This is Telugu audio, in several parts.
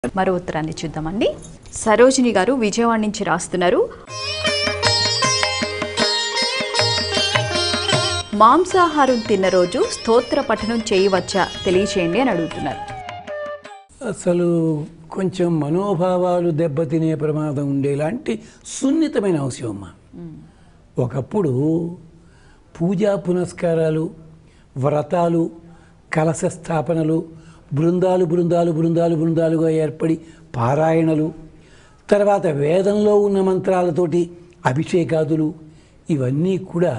మరో ఉత్తరాన్ని చూద్దామండి సరోజిని గారు విజయవాడ నుంచి రాస్తున్నారు మాంసాహారం తిన్న రోజు స్తోత్ర పఠనం చేయవచ్చా తెలియచేయండి అని అడుగుతున్నారు అసలు కొంచెం మనోభావాలు దెబ్బతినే ప్రమాదం ఉండేలాంటి సున్నితమైన అంశం అమ్మ ఒకప్పుడు పూజా పునస్కారాలు వ్రతాలు కలశ స్థాపనలు బృందాలు బృందాలు బృందాలు బృందాలుగా ఏర్పడి పారాయణలు తర్వాత వేదంలో ఉన్న మంత్రాలతోటి అభిషేకాదులు ఇవన్నీ కూడా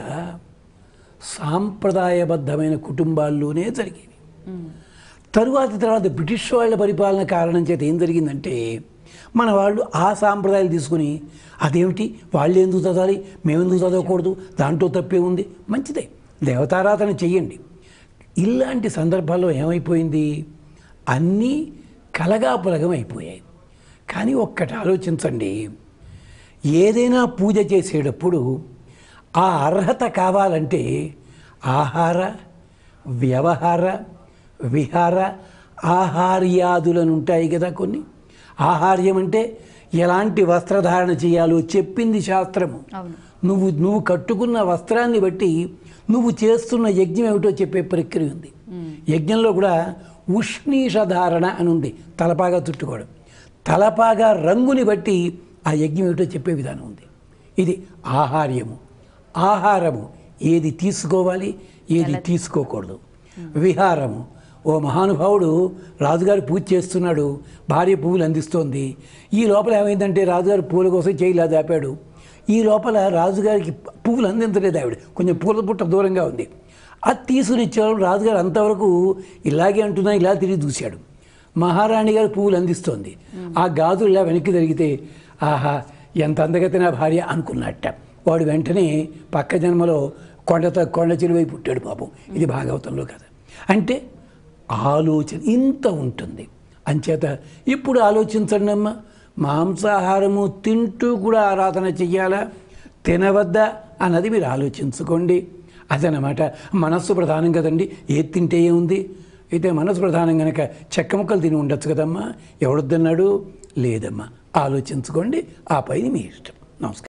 సాంప్రదాయబద్ధమైన కుటుంబాల్లోనే జరిగేవి తరువాత తర్వాత బ్రిటిష్ వాళ్ళ పరిపాలన కారణం చేత ఏం జరిగిందంటే మన వాళ్ళు ఆ సాంప్రదాయాలు తీసుకుని అదేమిటి వాళ్ళు ఎందుకు చదవాలి మేమెందుకు చదవకూడదు దాంట్లో తప్పే ఉంది మంచిదే దేవతారాధన చెయ్యండి ఇలాంటి సందర్భాల్లో ఏమైపోయింది అన్నీ కలగాపులగం అయిపోయాయి కానీ ఒక్కటి ఆలోచించండి ఏదైనా పూజ చేసేటప్పుడు ఆ అర్హత కావాలంటే ఆహార వ్యవహార విహార ఆహార్యాదులను ఉంటాయి కదా కొన్ని ఆహార్యం అంటే ఎలాంటి వస్త్రధారణ చేయాలో చెప్పింది శాస్త్రము అవును నువ్వు నువ్వు కట్టుకున్న వస్త్రాన్ని బట్టి నువ్వు చేస్తున్న యజ్ఞం ఏమిటో చెప్పే ప్రక్రియ ఉంది యజ్ఞంలో కూడా ఉష్ణీష ధారణ అని ఉంది తలపాగా చుట్టుకోవడం తలపాగా రంగుని బట్టి ఆ యజ్ఞం ఏమిటో చెప్పే విధానం ఉంది ఇది ఆహార్యము ఆహారము ఏది తీసుకోవాలి ఏది తీసుకోకూడదు విహారము ఓ మహానుభావుడు రాజుగారు పూజ చేస్తున్నాడు భార్య పువ్వులు అందిస్తోంది ఈ లోపల ఏమైందంటే రాజుగారు పూల కోసం చేయలా దాపాడు ఈ లోపల రాజుగారికి పువ్వులు అందించలేదు ఆవిడ కొంచెం పూల పుట్ట దూరంగా ఉంది అది తీసుకుని ఇచ్చేవాడు రాజుగారు అంతవరకు ఇలాగే అంటున్నా ఇలా తిరిగి చూశాడు మహారాణి గారు పువ్వులు అందిస్తోంది ఆ గాజులు ఇలా వెనక్కి జరిగితే ఆహా ఎంత అందగతి నా భార్య అనుకున్నట్ట వాడు వెంటనే పక్క జన్మలో కొండత కొండ చిలువై పుట్టాడు పాపం ఇది భాగవతంలో కదా అంటే ఆలోచన ఇంత ఉంటుంది అంచేత ఇప్పుడు ఆలోచించండి అమ్మ మాంసాహారము తింటూ కూడా ఆరాధన చెయ్యాలా తినవద్దా అన్నది మీరు ఆలోచించుకోండి అదనమాట మనస్సు ప్రధానం కదండి ఏది తింటే ఏముంది అయితే మనసు ప్రధానం కనుక చెక్క ముక్కలు తిని ఉండొచ్చు కదమ్మా ఎవడొద్దన్నాడు లేదమ్మా ఆలోచించుకోండి ఆ పైన మీ ఇష్టం నమస్కారం